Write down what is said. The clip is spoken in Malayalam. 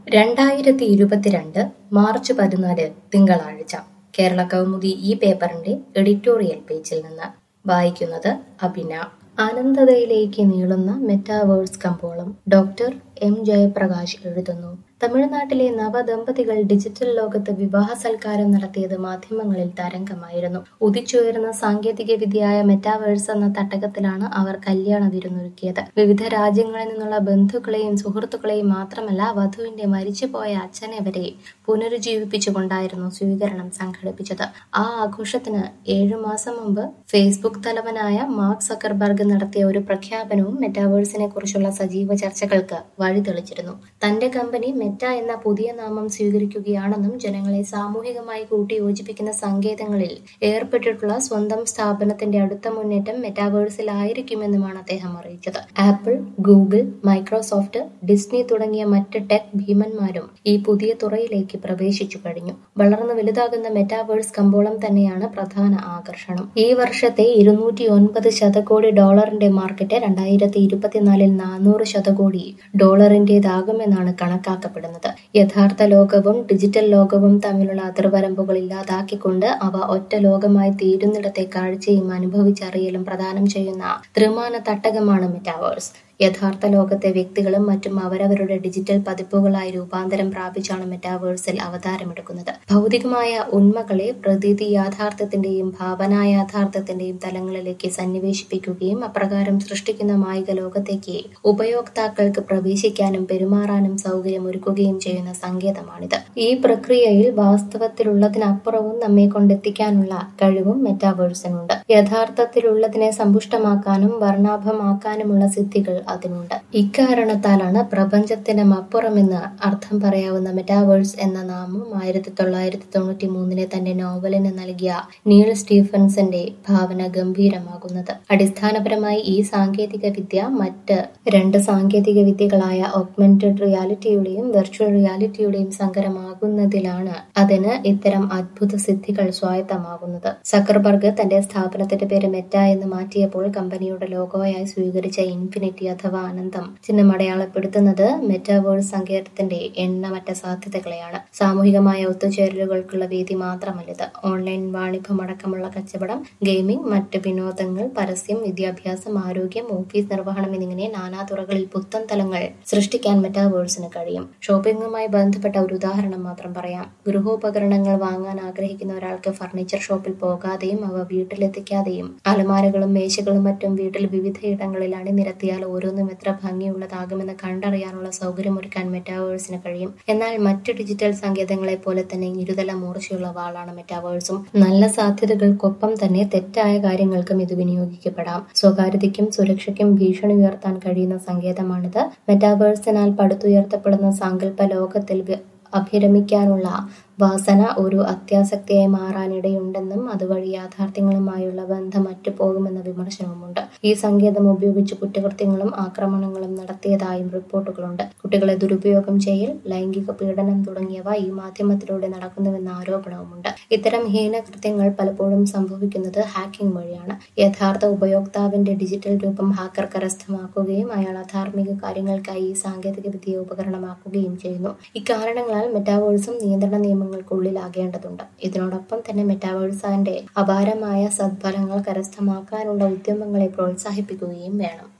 രണ്ടായിരത്തി ഇരുപത്തിരണ്ട് മാർച്ച് പതിനാല് തിങ്കളാഴ്ച കേരള കൗമുദി ഈ പേപ്പറിന്റെ എഡിറ്റോറിയൽ പേജിൽ നിന്ന് വായിക്കുന്നത് അഭിന അനന്തതയിലേക്ക് നീളുന്ന മെറ്റാവേഴ്സ് കമ്പോളം ഡോക്ടർ എം ജയപ്രകാശ് എഴുതുന്നു തമിഴ്നാട്ടിലെ നവദമ്പതികൾ ഡിജിറ്റൽ ലോകത്ത് വിവാഹ സൽക്കാരം നടത്തിയത് മാധ്യമങ്ങളിൽ തരംഗമായിരുന്നു ഉദിച്ചുയർന്ന സാങ്കേതിക വിദ്യയായ മെറ്റാവേഴ്സ് എന്ന തട്ടകത്തിലാണ് അവർ കല്യാണ വിരുന്നൊരുക്കിയത് വിവിധ രാജ്യങ്ങളിൽ നിന്നുള്ള ബന്ധുക്കളെയും സുഹൃത്തുക്കളെയും മാത്രമല്ല വധുവിന്റെ മരിച്ചുപോയ അച്ഛനെ വരെ പുനരുജ്ജീവിപ്പിച്ചുകൊണ്ടായിരുന്നു സ്വീകരണം സംഘടിപ്പിച്ചത് ആ ആഘോഷത്തിന് ഏഴു മാസം മുമ്പ് ഫേസ്ബുക്ക് തലവനായ മാർക്ക് സക്കർബർഗ് നടത്തിയ ഒരു പ്രഖ്യാപനവും മെറ്റാവേഴ്സിനെ കുറിച്ചുള്ള സജീവ ചർച്ചകൾക്ക് വഴിതെളിച്ചിരുന്നു തന്റെ കമ്പനി മെറ്റ എന്ന പുതിയ നാമം സ്വീകരിക്കുകയാണെന്നും ജനങ്ങളെ സാമൂഹികമായി കൂട്ടിയോജിപ്പിക്കുന്ന സങ്കേതങ്ങളിൽ ഏർപ്പെട്ടിട്ടുള്ള സ്വന്തം സ്ഥാപനത്തിന്റെ അടുത്ത മുന്നേറ്റം മെറ്റാവേഴ്സിലായിരിക്കുമെന്നുമാണ് അദ്ദേഹം അറിയിച്ചത് ആപ്പിൾ ഗൂഗിൾ മൈക്രോസോഫ്റ്റ് ഡിസ്നി തുടങ്ങിയ മറ്റ് ടെക് ഭീമന്മാരും ഈ പുതിയ തുറയിലേക്ക് പ്രവേശിച്ചു കഴിഞ്ഞു വളർന്നു വലുതാകുന്ന മെറ്റാവേഴ്സ് കമ്പോളം തന്നെയാണ് പ്രധാന ആകർഷണം ഈ വർഷത്തെ ഇരുന്നൂറ്റി ഒൻപത് ശതകോടി ഡോളറിന്റെ മാർക്കറ്റ് രണ്ടായിരത്തി ഇരുപത്തിനാലിൽ നാനൂറ് ശതകോടി ഡോളറിന്റേതാകുമെന്നാണ് കണക്കാക്കപ്പെടുന്നത് യഥാർത്ഥ ലോകവും ഡിജിറ്റൽ ലോകവും തമ്മിലുള്ള അതിർവരമ്പുകൾ ഇല്ലാതാക്കിക്കൊണ്ട് അവ ഒറ്റ ലോകമായി തീരുന്നിടത്തെ കാഴ്ചയും അനുഭവിച്ചറിയലും പ്രദാനം ചെയ്യുന്ന ത്രിമാന തട്ടകമാണ് മെറ്റാവേഴ്സ് യഥാർത്ഥ ലോകത്തെ വ്യക്തികളും മറ്റും അവരവരുടെ ഡിജിറ്റൽ പതിപ്പുകളായി രൂപാന്തരം പ്രാപിച്ചാണ് മെറ്റാവേഴ്സിൽ അവതാരമെടുക്കുന്നത് ഭൗതികമായ ഉണ്മകളെ പ്രതീതി യാഥാർത്ഥ്യത്തിന്റെയും ഭാവനാ യാഥാർത്ഥ്യത്തിന്റെയും തലങ്ങളിലേക്ക് സന്നിവേശിപ്പിക്കുകയും അപ്രകാരം സൃഷ്ടിക്കുന്ന മായിക ലോകത്തേക്ക് ഉപയോക്താക്കൾക്ക് പ്രവേശിക്കാനും പെരുമാറാനും സൗകര്യം ഒരുക്കുകയും ചെയ്യുന്ന സങ്കേതമാണിത് ഈ പ്രക്രിയയിൽ വാസ്തവത്തിലുള്ളതിനപ്പുറവും നമ്മെ കൊണ്ടെത്തിക്കാനുള്ള കഴിവും മെറ്റാവേഴ്സിനുണ്ട് യഥാർത്ഥത്തിലുള്ളതിനെ സമ്പുഷ്ടമാക്കാനും വർണ്ണാഭമാക്കാനുമുള്ള സിദ്ധികൾ അതിനുണ്ട് ഇക്കാരണത്താലാണ് പ്രപഞ്ചത്തിനും അപ്പുറമെന്ന് അർത്ഥം പറയാവുന്ന മെറ്റാവേഴ്സ് എന്ന നാമം ആയിരത്തി തൊള്ളായിരത്തി തൊണ്ണൂറ്റി മൂന്നിലെ തന്റെ നോവലിന് നൽകിയ നീൽ സ്റ്റീഫൻസന്റെ ഭാവന ഗംഭീരമാകുന്നത് അടിസ്ഥാനപരമായി ഈ സാങ്കേതിക വിദ്യ മറ്റ് രണ്ട് സാങ്കേതിക വിദ്യകളായ ഓഗ്മെന്റഡ് റിയാലിറ്റിയുടെയും വെർച്വൽ റിയാലിറ്റിയുടെയും സങ്കരമാകുന്നതിലാണ് അതിന് ഇത്തരം അത്ഭുത സിദ്ധികൾ സ്വായത്തമാകുന്നത് സക്കർബർഗ് തന്റെ സ്ഥാപനത്തിന്റെ പേര് മെറ്റ എന്ന് മാറ്റിയപ്പോൾ കമ്പനിയുടെ ലോഗോയായി സ്വീകരിച്ച ഇൻഫിനിറ്റി അഥവാ അനന്തം ചിഹ്നം അടയാളപ്പെടുത്തുന്നത് മെറ്റാവേഴ്സ് സങ്കേതത്തിന്റെ എണ്ണമറ്റ സാധ്യതകളെയാണ് സാമൂഹികമായ ഒത്തുചേരലുകൾക്കുള്ള വേദി മാത്രമല്ലിത് ഓൺലൈൻ വാണിഭം അടക്കമുള്ള കച്ചവടം ഗെയിമിംഗ് മറ്റ് വിനോദങ്ങൾ പരസ്യം വിദ്യാഭ്യാസം ആരോഗ്യം ഓഫീസ് നിർവഹണം എന്നിങ്ങനെ നാനാ തുറകളിൽ പുത്തൻ തലങ്ങൾ സൃഷ്ടിക്കാൻ മെറ്റാവേഴ്സിന് കഴിയും ഷോപ്പിംഗുമായി ബന്ധപ്പെട്ട ഒരു ഉദാഹരണം മാത്രം പറയാം ഗൃഹോപകരണങ്ങൾ വാങ്ങാൻ ആഗ്രഹിക്കുന്ന ഒരാൾക്ക് ഫർണിച്ചർ ഷോപ്പിൽ പോകാതെയും അവ വീട്ടിലെത്തിക്കാതെയും അലമാരകളും മേശകളും മറ്റും വീട്ടിൽ വിവിധയിടങ്ങളിൽ അണിനിരത്തിയാൽ ഓരോന്നും എത്ര ഭംഗിയുള്ളതാകുമെന്ന് കണ്ടറിയാനുള്ള സൗകര്യമൊരുക്കാൻ മെറ്റാവേഴ്സിന് കഴിയും എന്നാൽ മറ്റ് ഡിജിറ്റൽ സങ്കേതങ്ങളെ പോലെ തന്നെ ഇരുതല മൂർച്ചയുള്ള വാളാണ് മെറ്റാവേഴ്സും നല്ല സാധ്യതകൾക്കൊപ്പം തന്നെ തെറ്റായ കാര്യങ്ങൾക്കും ഇത് വിനിയോഗിക്കപ്പെടാം സ്വകാര്യതയ്ക്കും സുരക്ഷയ്ക്കും ഭീഷണി ഉയർത്താൻ കഴിയുന്ന സങ്കേതമാണിത് മെറ്റാവേഴ്സിനാൽ പടുത്തുയർത്തപ്പെടുന്ന സാങ്കല്പ ലോകത്തിൽ അഭിരമിക്കാനുള്ള വാസന ഒരു അത്യാസക്തിയായി മാറാനിടയുണ്ടെന്നും അതുവഴി യാഥാർത്ഥ്യങ്ങളുമായുള്ള ബന്ധം അറ്റുപോകുമെന്ന വിമർശനവുമുണ്ട് ഈ സങ്കേതം ഉപയോഗിച്ച് കുറ്റകൃത്യങ്ങളും ആക്രമണങ്ങളും നടത്തിയതായും റിപ്പോർട്ടുകളുണ്ട് കുട്ടികളെ ദുരുപയോഗം ചെയ്യൽ ലൈംഗിക പീഡനം തുടങ്ങിയവ ഈ മാധ്യമത്തിലൂടെ നടക്കുന്നുവെന്ന ആരോപണവുമുണ്ട് ഇത്തരം ഹീനകൃത്യങ്ങൾ പലപ്പോഴും സംഭവിക്കുന്നത് ഹാക്കിംഗ് വഴിയാണ് യഥാർത്ഥ ഉപയോക്താവിന്റെ ഡിജിറ്റൽ രൂപം ഹാക്കർ കരസ്ഥമാക്കുകയും അയാൾ അധാർമിക കാര്യങ്ങൾക്കായി ഈ സാങ്കേതിക വിദ്യയെ ഉപകരണമാക്കുകയും ചെയ്യുന്നു ഇക്കാരണങ്ങളാൽ മെറ്റാവേഴ്സും നിയന്ത്രണ നിയമങ്ങൾ നിയമങ്ങൾക്കുള്ളിലാകേണ്ടതുണ്ട് ഇതിനോടൊപ്പം തന്നെ മെറ്റാവേഴ്സാന്റെ അപാരമായ സദ്ഫലങ്ങൾ കരസ്ഥമാക്കാനുള്ള ഉദ്യമങ്ങളെ പ്രോത്സാഹിപ്പിക്കുകയും വേണം